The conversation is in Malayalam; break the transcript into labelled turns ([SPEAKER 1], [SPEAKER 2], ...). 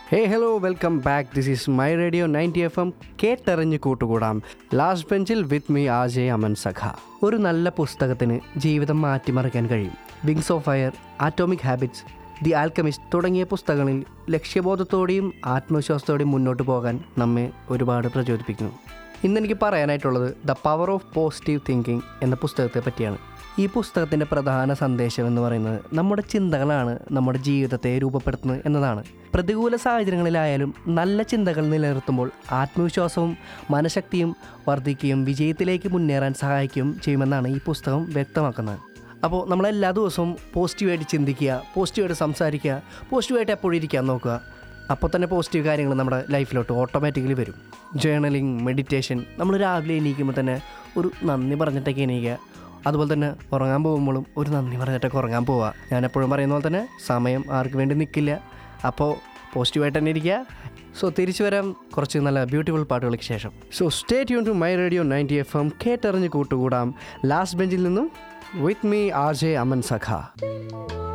[SPEAKER 1] hey hello welcome back this is my radio ninety F M കേട്ടറിഞ്ഞ് കൂട്ടുകൂടാം ലാസ്റ്റ് ബെഞ്ചിൽ വിത്ത് മീ ആജെ അമൻ സഖ ഒരു നല്ല പുസ്തകത്തിന് ജീവിതം മാറ്റിമറിക്കാൻ കഴിയും wings of fire atomic habits the alchemist തുടങ്ങിയ പുസ്തകങ്ങളിൽ ലക്ഷ്യബോധത്തോടെയും ആത്മവിശ്വാസത്തോടെയും മുന്നോട്ട് പോകാൻ നമ്മെ ഒരുപാട് പ്രചോദിപ്പിക്കുന്നു ഇന്നെനിക്ക് പറയാനായിട്ടുള്ളത് the power of positive thinking എന്ന പുസ്തകത്തെ പറ്റിയാണ് ഈ പുസ്തകത്തിൻ്റെ പ്രധാന സന്ദേശം എന്ന് പറയുന്നത് നമ്മുടെ ചിന്തകളാണ് നമ്മുടെ ജീവിതത്തെ രൂപപ്പെടുത്തുന്നത് എന്നതാണ് പ്രതികൂല സാഹചര്യങ്ങളിലായാലും നല്ല ചിന്തകൾ നിലനിർത്തുമ്പോൾ ആത്മവിശ്വാസവും മനഃശക്തിയും വർദ്ധിക്കുകയും വിജയത്തിലേക്ക് മുന്നേറാൻ സഹായിക്കുകയും ചെയ്യുമെന്നാണ് ഈ പുസ്തകം വ്യക്തമാക്കുന്നത് അപ്പോൾ നമ്മൾ എല്ലാ ദിവസവും പോസിറ്റീവായിട്ട് ചിന്തിക്കുക പോസിറ്റീവായിട്ട് സംസാരിക്കുക പോസിറ്റീവായിട്ട് എപ്പോഴും ഇരിക്കാൻ നോക്കുക അപ്പോൾ തന്നെ പോസിറ്റീവ് കാര്യങ്ങൾ നമ്മുടെ ലൈഫിലോട്ട് ഓട്ടോമാറ്റിക്കലി വരും ജേർണലിങ് മെഡിറ്റേഷൻ നമ്മൾ രാവിലെ എണീക്കുമ്പോൾ തന്നെ ഒരു നന്ദി പറഞ്ഞിട്ടൊക്കെ എണീക്കുക അതുപോലെ തന്നെ ഉറങ്ങാൻ പോകുമ്പോഴും ഒരു നന്ദി പറഞ്ഞിട്ടൊക്കെ ഉറങ്ങാൻ പോവുക ഞാൻ എപ്പോഴും പറയുന്ന പോലെ തന്നെ സമയം ആർക്ക് വേണ്ടി നിൽക്കില്ല അപ്പോൾ പോസിറ്റീവായിട്ട് തന്നെ ഇരിക്കുക സോ തിരിച്ചു വരാം കുറച്ച് നല്ല ബ്യൂട്ടിഫുൾ പാട്ടുകൾക്ക് ശേഷം so stay tune to my radio ninety F M കേട്ടറിഞ്ഞ് കൂട്ടുകൂടാം ലാസ്റ്റ് ബെഞ്ചിൽ നിന്നും with me R J Aman സഖ